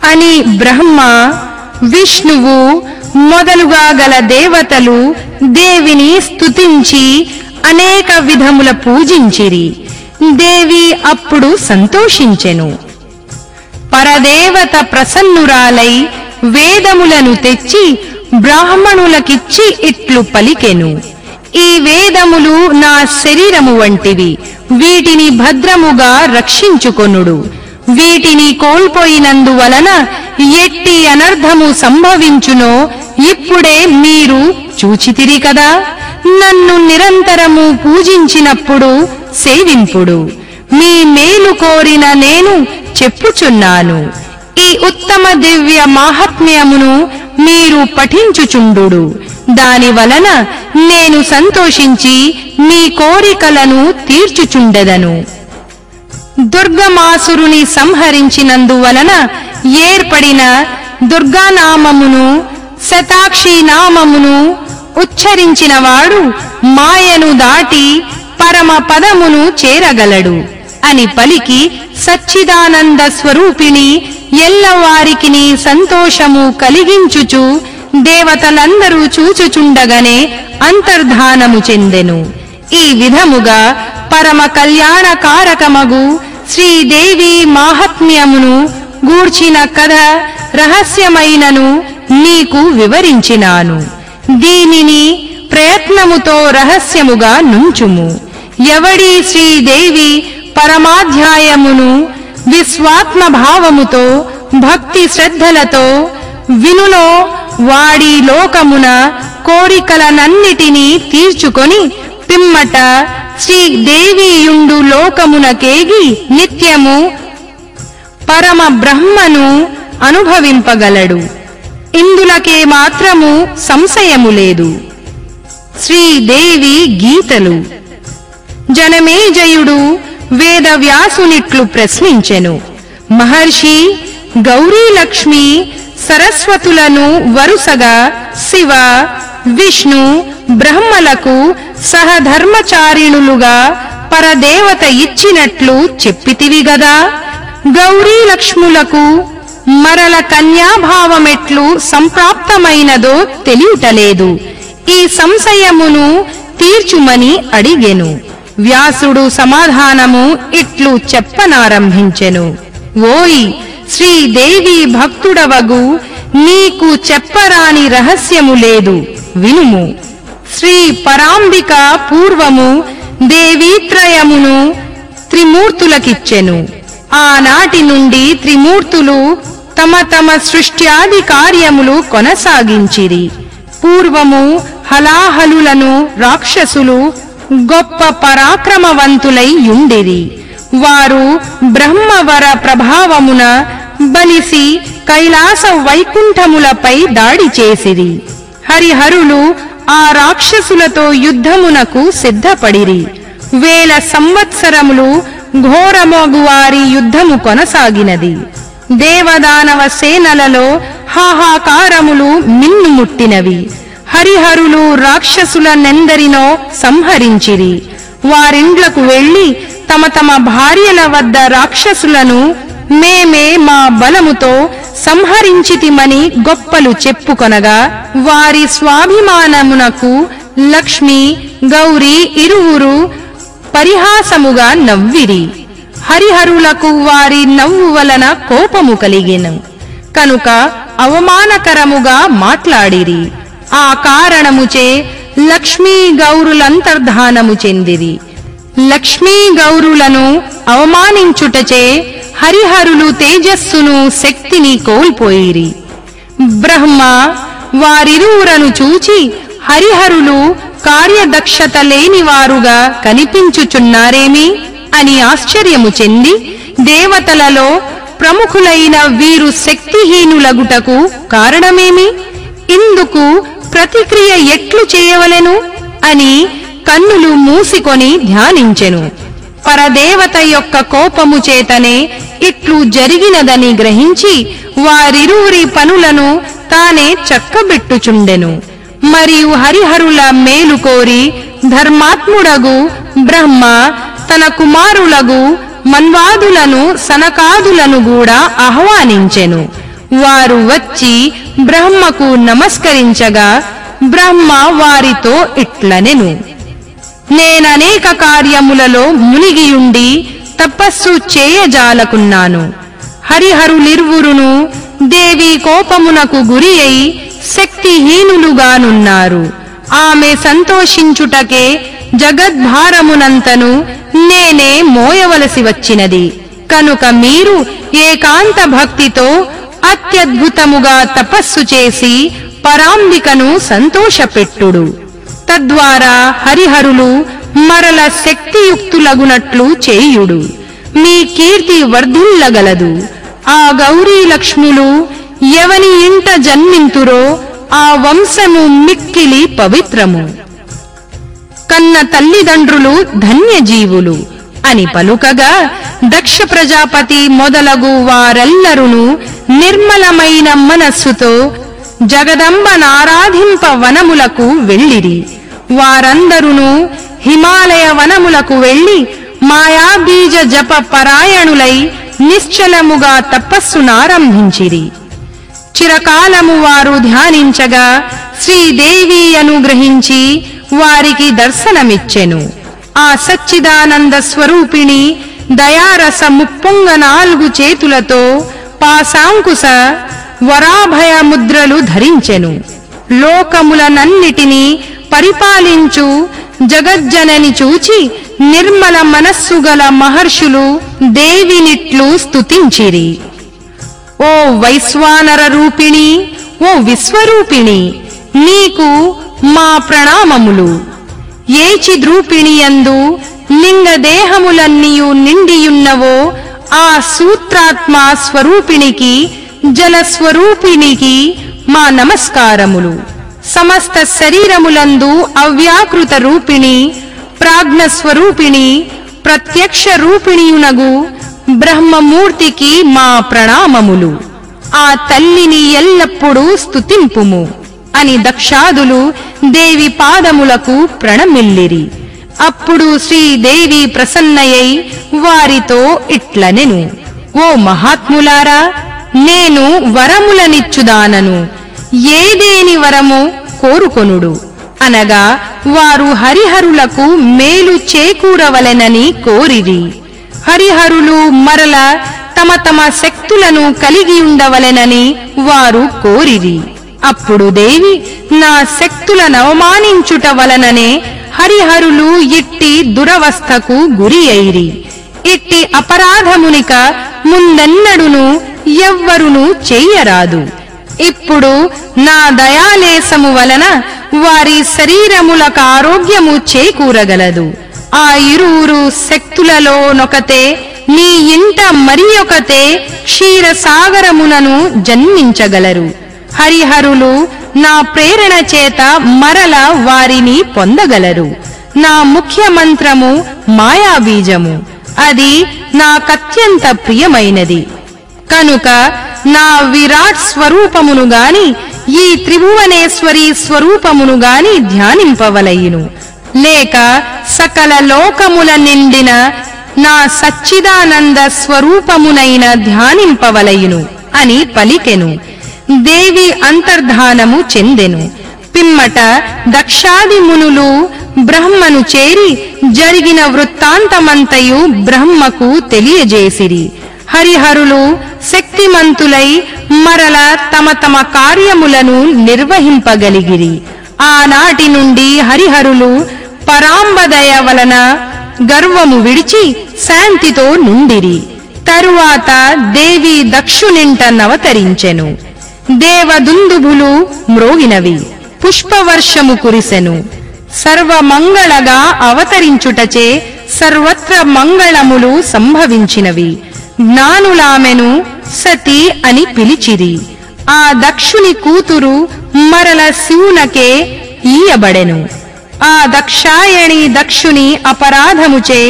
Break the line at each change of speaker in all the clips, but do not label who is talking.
అని బ్రహ్మ విష్ణువు మొదలుగా గల దేవతలు దేవిని స్తుతించి అనేక విధముల పూజించిరి దేవి అప్పుడు సంతోషించెను పరదేవత ప్రసన్నురాలై వేదములను తెచ్చి బ్రాహ్మణులకిచ్చి ఇట్లు పలికెను ఈ వేదములు నా శరీరము వంటివి వీటిని భద్రముగా రక్షించుకొనుడు వీటిని కోల్పోయినందువలన ఎట్టి అనర్థము సంభవించునో ఇప్పుడే మీరు చూచితిరి కదా నన్ను నిరంతరము పూజించినప్పుడు సేవింపుడు మీ మేలు కోరిన నేను చెప్పుచున్నాను ఈ ఉత్తమ దివ్య మాహాత్మ్యమును మీరు పఠించుచుండు దాని వలన నేను సంతోషించి మీ కోరికలను తీర్చుచుండెదను దుర్గమాసురుని సంహరించినందువలన ఏర్పడిన దుర్గానామమును శతాక్షి నామమును ఉచ్చరించినవాడు మాయను దాటి పరమ పదమును చేరగలడు అని పలికి సచ్చిదానంద స్వరూపిణి ఎల్లవారికిని సంతోషము కలిగించుచు దేవతలందరూ చూచుచుండగనే అంతర్ధానము చెందెను ఈ విధముగా పరమ కళ్యాణకారకమగు శ్రీదేవి మాహాత్మ్యమును గూర్చిన కథ రహస్యమైనను నీకు వివరించినాను దీనిని ప్రయత్నముతో రహస్యముగా నుంచుము ఎవడి శ్రీదేవి పరమాధ్యాయమును విశ్వాత్మ భావముతో భక్తి శ్రద్ధలతో వినునో వాడి లోకమున కోరికలనన్నిటినీ తీర్చుకొని పిమ్మట శ్రీదేవియుండు లోకమునకేగి నిత్యము పరమ బ్రహ్మను అనుభవింపగలడు ఇందులకే మాత్రము సంశయము లేదు శ్రీదేవి గీతలు జనమేజయుడు వేదవ్యాసునిట్లు ప్రశ్నించెను మహర్షి గౌరీలక్ష్మి సరస్వతులను వరుసగా శివ విష్ణు బ్రహ్మలకు సహధర్మచారిణులుగా పరదేవత ఇచ్చినట్లు చెప్పితివి గదా గౌరీలక్ష్ములకు మరల కన్యాభావమెట్లు సంప్రాప్తమైనదో తెలియటలేదు ఈ సంశయమును తీర్చుమని అడిగెను వ్యాసుడు సమాధానము ఇట్లు చెప్పనారంభించెను ఓయ్ శ్రీదేవి భక్తుడవగు నీకు చెప్పరాని రహస్యము లేదు వినుము శ్రీ పరాంబిక పూర్వము దేవీత్రయమును త్రిమూర్తులకిచ్చెను ఆనాటి నుండి త్రిమూర్తులు తమ తమ సృష్ట్యాది కార్యములు కొనసాగించిరి పూర్వము హలాహలులను రాక్షసులు గొప్ప పరాక్రమవంతులై యుండిరి వారు బ్రహ్మవర ప్రభావమున బలిసి కైలాస వైకుంఠములపై దాడి చేసిరి హరిహరులు ఆ రాక్షసులతో యుద్ధమునకు సిద్ధపడిరి వేల సంవత్సరములు ఘోరమోగు వారి యుద్ధము కొనసాగినది దేవదానవ సేనలలో హాహాకారములు మిన్నుముట్టినవి హరిహరులు రాక్షసులనెందరినో సంహరించిరి వారిండ్లకు వెళ్లి తమ తమ భార్యల వద్ద రాక్షసులను మేమే మా బలముతో సంహరించితిమని గొప్పలు చెప్పుకొనగా వారి స్వాభిమానమునకు లక్ష్మి గౌరీ ఇరువురు పరిహాసముగా నవ్విరి హరిహరులకు వారి నవ్వు వలన కోపము కలిగెను కనుక అవమానకరముగా మాట్లాడిరి ఆ కారణముచే లక్ష్మీ గౌరులంతర్ధానము చెందిరి లక్ష్మీ గౌరులను అవమానించుటచే హరిహరులు తేజస్సును శక్తిని కోల్పోయిరి బ్రహ్మ వారిరువురను చూచి హరిహరులు కార్యదక్షత లేనివారుగా కనిపించుచున్నారేమి అని ఆశ్చర్యము చెంది దేవతలలో ప్రముఖులైన వీరు శక్తిహీనులగుటకు కారణమేమి ఇందుకు ప్రతిక్రియ ఎట్లు చేయవలెను అని కన్నులు మూసికొని ధ్యానించెను పరదేవత యొక్క కోపము చేతనే ఇట్లు జరిగినదని గ్రహించి వారిరువురి పనులను తానే చక్కబెట్టుచుండెను మరియు హరిహరుల మేలు కోరి ధర్మాత్ముడగు బ్రహ్మ తన కుమారులగు మన్వాదులను సనకాదులను కూడా ఆహ్వానించెను వారు వచ్చి బ్రహ్మకు నమస్కరించగా బ్రహ్మ వారితో ఇట్లనెను నేననేక కార్యములలో మునిగియుండి తపస్సు చేయజాలకున్నాను హరిహరులిర్వురును దేవి కోపమునకు గురి అయి శక్తిహీనులుగానున్నారు ఆమె సంతోషించుటకే జగద్భారమునంతను నేనే మోయవలసి వచ్చినది కనుక మీరు ఏకాంత భక్తితో అత్యద్భుతముగా తపస్సు చేసి పరాంబికను సంతోషపెట్టుడు తద్వారా హరిహరులు మరల శక్తియుక్తులగునట్లు చేయుడు మీ కీర్తి వర్ధిల్లగలదు ఆ గౌరీ లక్ష్ములు ఎవని ఇంట జన్మింతురో ఆ వంశము మిక్కిలి పవిత్రము కన్న తల్లిదండ్రులు ధన్యజీవులు అని పలుకగా దక్ష ప్రజాపతి మొదలగు వారెల్లరును నిర్మలమైన మనస్సుతో జగదంబ నారాధింప వనములకు వెళ్ళిరి వారందరును హిమాలయ వనములకు వెళ్లి మాయాబీజ జప పరాయణులై నిశ్చలముగా తపస్సునారంభించిరి చిరకాలము వారు ధ్యానించగా శ్రీదేవి అనుగ్రహించి వారికి దర్శనమిచ్చెను ఆ సచ్చిదానంద స్వరూపిణి దయారస ముప్పొంగ నాలుగు చేతులతో పాశాంకుశ వరాభయ ముద్రలు ధరించెను లోకములనన్నిటినీ పరిపాలించు జగజ్జనని చూచి నిర్మల మనస్సు గల మహర్షులు దేవినిట్లు స్తుతించిరి ఓ వైశ్వానర రూపిణి ఓ విశ్వరూపిణి నీకు మా ప్రణామములు ఏ చిద్రూపిణియందు లింగ దేహములన్నీయు నిండియున్నవో ఆ సూత్రాత్మ స్వరూపిణికి జల స్వరూపిణికి మా నమస్కారములు సమస్త శరీరములందు అవ్యాకృత రూపిణి ప్రాజ్ఞ స్వరూపిణి ప్రత్యక్ష రూపిణియునగు బ్రహ్మమూర్తికి మా ప్రణామములు ఆ తల్లిని ఎల్లప్పుడూ స్తుతింపుము అని దక్షాదులు దేవి పాదములకు ప్రణమిల్లిరి అప్పుడు శ్రీదేవి ప్రసన్నయై వారితో ఇట్లనెను ఓ మహాత్ములారా నేను వరములనిచ్చుదానను ఏదేని వరము కోరుకొనుడు అనగా వారు హరిహరులకు మేలు చేకూరవలెనని కోరిరి హరిహరులు మరల తమ తమ శక్తులను కలిగి ఉండవలెనని వారు కోరిరి అప్పుడు దేవి నా శక్తులను అవమానించుట వలననే హరిహరులు ఇట్టి దురవస్థకు గురి అయిరి ఇట్టి అపరాధమునిక ముందెన్నడును ఎవ్వరును చెయ్యరాదు ఇప్పుడు నా దయాలేసము వలన వారి శరీరములకు ఆరోగ్యము చేకూరగలదు ఆ ఇరువురు శక్తులలోనొకతే నీ ఇంట మరి ఒకతే క్షీరసాగరమునను జన్మించగలరు హరిహరులు నా ప్రేరణ చేత మరల వారిని పొందగలరు నా ముఖ్య మంత్రము మాయాబీజము అది నాకత్యంత ప్రియమైనది కనుక నా విరాట్ స్వరూపమును గాని ఈ త్రిభువనేశ్వరి స్వరూపమును గాని ధ్యానింపవలయును లేక సకల లోకముల నిండిన నా సచ్చిదానంద స్వరూపమునైన ధ్యానింపవలయును అని పలికెను దేవి అంతర్ధానము చెందెను పిమ్మట దక్షాది మునులు బ్రహ్మను చేరి జరిగిన వృత్తాంతమంతయు బ్రహ్మకు తెలియజేసిరి హరిహరులు శక్తిమంతులై మరల తమ తమ కార్యములను నిర్వహింపగలిగిరి ఆనాటి నుండి హరిహరులు పరాంబదయ వలన గర్వము విడిచి శాంతితో నుండిరి తరువాత దేవి దక్షునింట నవతరించెను దేవదుందుభులు మ్రోగినవి పుష్పవర్షము కురిసెను సర్వమంగళగా అవతరించుటచే సర్వత్ర మంగళములు సంభవించినవి జ్ఞానులామెను సతి అని పిలిచిరి ఆ దక్షుని కూతురు మరల శివునకే ఈయబడెను ఆ దక్షాయణి దక్షుని అపరాధముచే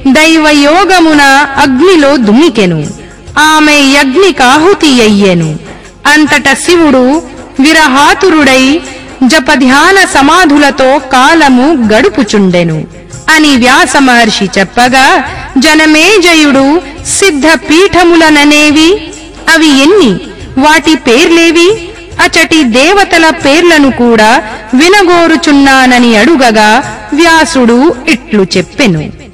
దైవయోగమున అగ్నిలో దుమికెను ఆమె యజ్ఞికాహుతి అయ్యెను అంతట శివుడు విరహాతురుడై జపధ్యాన సమాధులతో కాలము గడుపుచుండెను అని వ్యాస మహర్షి చెప్పగా జనమేజయుడు సిద్ధ పీఠములననేవి అవి ఎన్ని వాటి పేర్లేవి అచటి దేవతల పేర్లను కూడా వినగోరుచున్నానని అడుగగా వ్యాసుడు ఇట్లు చెప్పెను